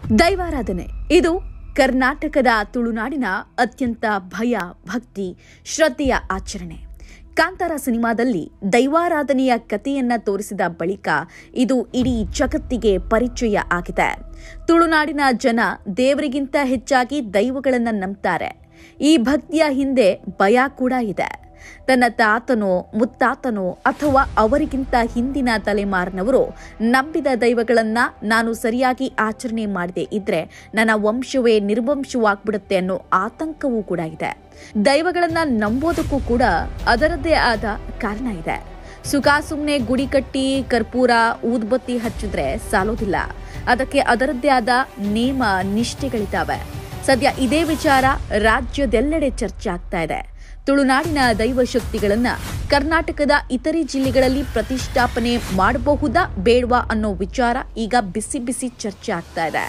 ದೈವಾರಾಧನೆ ಇದು ಕರ್ನಾಟಕದ ತುಳುನಾಡಿನ ಅತ್ಯಂತ ಭಯ ಭಕ್ತಿ ಶ್ರದ್ಧೆಯ ಆಚರಣೆ ಕಾಂತಾರ ಸಿನಿಮಾದಲ್ಲಿ ದೈವಾರಾಧನೆಯ ಕಥೆಯನ್ನ ತೋರಿಸಿದ ಬಳಿಕ ಇದು ಇಡೀ ಜಗತ್ತಿಗೆ ಪರಿಚಯ ಆಗಿದೆ ತುಳುನಾಡಿನ ಜನ ದೇವರಿಗಿಂತ ಹೆಚ್ಚಾಗಿ ದೈವಗಳನ್ನ ನಂಬ್ತಾರೆ ಈ ಭಕ್ತಿಯ ಹಿಂದೆ ಭಯ ಕೂಡ ಇದೆ ತನ್ನ ತಾತನೋ ಮುತ್ತಾತನೋ ಅಥವಾ ಅವರಿಗಿಂತ ಹಿಂದಿನ ತಲೆಮಾರಿನವರು ನಂಬಿದ ದೈವಗಳನ್ನ ನಾನು ಸರಿಯಾಗಿ ಆಚರಣೆ ಮಾಡದೆ ಇದ್ರೆ ನನ್ನ ವಂಶವೇ ನಿರ್ವಂಶವಾಗ್ಬಿಡುತ್ತೆ ಅನ್ನೋ ಆತಂಕವೂ ಕೂಡ ಇದೆ ದೈವಗಳನ್ನ ನಂಬೋದಕ್ಕೂ ಕೂಡ ಅದರದ್ದೇ ಆದ ಕಾರಣ ಇದೆ ಸುಖ ಸುಮ್ಮನೆ ಗುಡಿ ಕಟ್ಟಿ ಕರ್ಪೂರ ಊದ್ಬತ್ತಿ ಹಚ್ಚಿದ್ರೆ ಸಾಲೋದಿಲ್ಲ ಅದಕ್ಕೆ ಅದರದ್ದೇ ಆದ ನೇಮ ನಿಷ್ಠೆಗಳಿದ್ದಾವೆ ಸದ್ಯ ಇದೇ ವಿಚಾರ ರಾಜ್ಯದೆಲ್ಲೆಡೆ ಚರ್ಚೆ ಆಗ್ತಾ ಇದೆ ತುಳುನಾಡಿನ ದೈವ ಶಕ್ತಿಗಳನ್ನ ಕರ್ನಾಟಕದ ಇತರೆ ಜಿಲ್ಲೆಗಳಲ್ಲಿ ಪ್ರತಿಷ್ಠಾಪನೆ ಮಾಡಬಹುದಾ ಬೇಡವಾ ಅನ್ನೋ ವಿಚಾರ ಈಗ ಬಿಸಿ ಬಿಸಿ ಚರ್ಚೆ ಆಗ್ತಾ ಇದೆ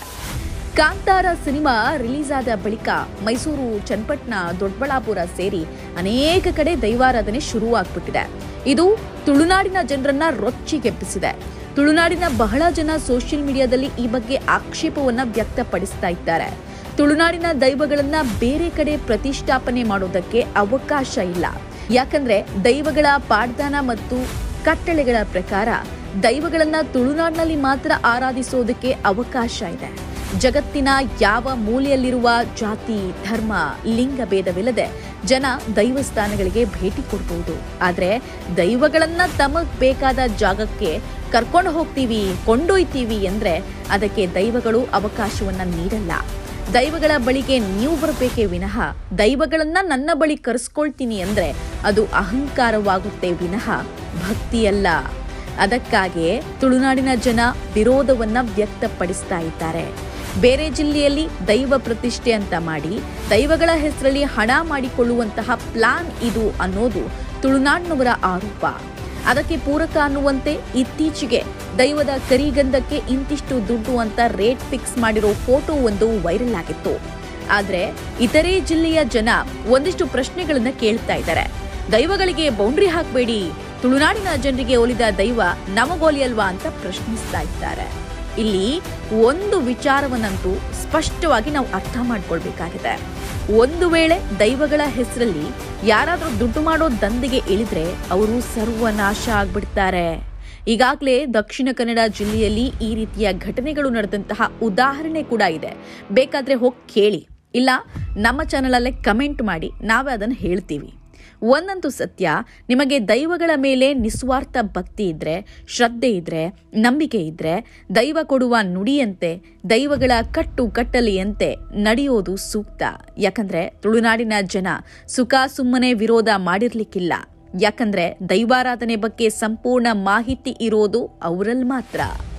ಕಾಂತಾರ ಸಿನಿಮಾ ರಿಲೀಸ್ ಆದ ಬಳಿಕ ಮೈಸೂರು ಚನ್ನಪಟ್ಟಣ ದೊಡ್ಡಬಳ್ಳಾಪುರ ಸೇರಿ ಅನೇಕ ಕಡೆ ದೈವಾರಾಧನೆ ಶುರುವಾಗ್ಬಿಟ್ಟಿದೆ ಇದು ತುಳುನಾಡಿನ ಜನರನ್ನ ರೊಚ್ಚಿಗೆಬ್ಬಿಸಿದೆ ತುಳುನಾಡಿನ ಬಹಳ ಜನ ಸೋಷಿಯಲ್ ಮೀಡಿಯಾದಲ್ಲಿ ಈ ಬಗ್ಗೆ ಆಕ್ಷೇಪವನ್ನ ವ್ಯಕ್ತಪಡಿಸ್ತಾ ಇದ್ದಾರೆ ತುಳುನಾಡಿನ ದೈವಗಳನ್ನ ಬೇರೆ ಕಡೆ ಪ್ರತಿಷ್ಠಾಪನೆ ಮಾಡೋದಕ್ಕೆ ಅವಕಾಶ ಇಲ್ಲ ಯಾಕಂದ್ರೆ ದೈವಗಳ ಪಾಡ್ದಾನ ಮತ್ತು ಕಟ್ಟಳೆಗಳ ಪ್ರಕಾರ ದೈವಗಳನ್ನ ತುಳುನಾಡಿನಲ್ಲಿ ಮಾತ್ರ ಆರಾಧಿಸೋದಕ್ಕೆ ಅವಕಾಶ ಇದೆ ಜಗತ್ತಿನ ಯಾವ ಮೂಲೆಯಲ್ಲಿರುವ ಜಾತಿ ಧರ್ಮ ಲಿಂಗ ಭೇದವಿಲ್ಲದೆ ಜನ ದೈವಸ್ಥಾನಗಳಿಗೆ ಭೇಟಿ ಕೊಡಬಹುದು ಆದ್ರೆ ದೈವಗಳನ್ನ ತಮಗ್ ಬೇಕಾದ ಜಾಗಕ್ಕೆ ಕರ್ಕೊಂಡು ಹೋಗ್ತೀವಿ ಕೊಂಡೊಯ್ತೀವಿ ಅಂದ್ರೆ ಅದಕ್ಕೆ ದೈವಗಳು ಅವಕಾಶವನ್ನ ನೀಡಲ್ಲ ದೈವಗಳ ಬಳಿಗೆ ನೀವು ಬರಬೇಕೇ ವಿನಃ ದೈವಗಳನ್ನ ನನ್ನ ಬಳಿ ಕರೆಸ್ಕೊಳ್ತೀನಿ ಅಂದ್ರೆ ಅದು ಅಹಂಕಾರವಾಗುತ್ತೆ ವಿನಃ ಭಕ್ತಿಯಲ್ಲ ಅದಕ್ಕಾಗಿಯೇ ತುಳುನಾಡಿನ ಜನ ವಿರೋಧವನ್ನ ವ್ಯಕ್ತಪಡಿಸ್ತಾ ಇದ್ದಾರೆ ಬೇರೆ ಜಿಲ್ಲೆಯಲ್ಲಿ ದೈವ ಪ್ರತಿಷ್ಠೆ ಅಂತ ಮಾಡಿ ದೈವಗಳ ಹೆಸರಲ್ಲಿ ಹಣ ಮಾಡಿಕೊಳ್ಳುವಂತಹ ಪ್ಲಾನ್ ಇದು ಅನ್ನೋದು ತುಳುನಾಡಿನವರ ಆರೋಪ ಅದಕ್ಕೆ ಪೂರಕ ಅನ್ನುವಂತೆ ಇತ್ತೀಚೆಗೆ ದೈವದ ಕರಿಗಂಧಕ್ಕೆ ಇಂತಿಷ್ಟು ದುಡ್ಡು ಅಂತ ರೇಟ್ ಫಿಕ್ಸ್ ಮಾಡಿರೋ ಫೋಟೋ ಒಂದು ವೈರಲ್ ಆಗಿತ್ತು ಆದ್ರೆ ಇತರೆ ಜಿಲ್ಲೆಯ ಜನ ಒಂದಿಷ್ಟು ಪ್ರಶ್ನೆಗಳನ್ನ ಕೇಳ್ತಾ ಇದ್ದಾರೆ ದೈವಗಳಿಗೆ ಬೌಂಡ್ರಿ ಹಾಕಬೇಡಿ ತುಳುನಾಡಿನ ಜನರಿಗೆ ಒಲಿದ ದೈವ ನಮಗೋಲಿಯಲ್ವಾ ಅಂತ ಪ್ರಶ್ನಿಸ್ತಾ ಇದ್ದಾರೆ ಇಲ್ಲಿ ಒಂದು ವಿಚಾರವನ್ನಂತೂ ಸ್ಪಷ್ಟವಾಗಿ ನಾವು ಅರ್ಥ ಮಾಡ್ಕೊಳ್ಬೇಕಾಗಿದೆ ಒಂದು ವೇಳೆ ದೈವಗಳ ಹೆಸರಲ್ಲಿ ಯಾರಾದ್ರೂ ದುಡ್ಡು ಮಾಡೋ ದಂಧೆಗೆ ಇಳಿದ್ರೆ ಅವರು ಸರ್ವನಾಶ ಆಗ್ಬಿಡ್ತಾರೆ ಈಗಾಗಲೇ ದಕ್ಷಿಣ ಕನ್ನಡ ಜಿಲ್ಲೆಯಲ್ಲಿ ಈ ರೀತಿಯ ಘಟನೆಗಳು ನಡೆದಂತಹ ಉದಾಹರಣೆ ಕೂಡ ಇದೆ ಬೇಕಾದ್ರೆ ಹೋಗಿ ಕೇಳಿ ಇಲ್ಲ ನಮ್ಮ ಚಾನಲಲ್ಲೇ ಕಮೆಂಟ್ ಮಾಡಿ ನಾವೇ ಅದನ್ನು ಹೇಳ್ತೀವಿ ಒಂದಂತೂ ಸತ್ಯ ನಿಮಗೆ ದೈವಗಳ ಮೇಲೆ ನಿಸ್ವಾರ್ಥ ಭಕ್ತಿ ಇದ್ರೆ ಶ್ರದ್ಧೆ ಇದ್ರೆ ನಂಬಿಕೆ ಇದ್ರೆ ದೈವ ಕೊಡುವ ನುಡಿಯಂತೆ ದೈವಗಳ ಕಟ್ಟು ಕಟ್ಟಲೆಯಂತೆ ನಡೆಯೋದು ಸೂಕ್ತ ಯಾಕಂದ್ರೆ ತುಳುನಾಡಿನ ಜನ ಸುಖ ಸುಮ್ಮನೆ ವಿರೋಧ ಮಾಡಿರ್ಲಿಕ್ಕಿಲ್ಲ ಯಾಕಂದ್ರೆ ದೈವಾರಾಧನೆ ಬಗ್ಗೆ ಸಂಪೂರ್ಣ ಮಾಹಿತಿ ಇರೋದು ಅವರಲ್ಲಿ ಮಾತ್ರ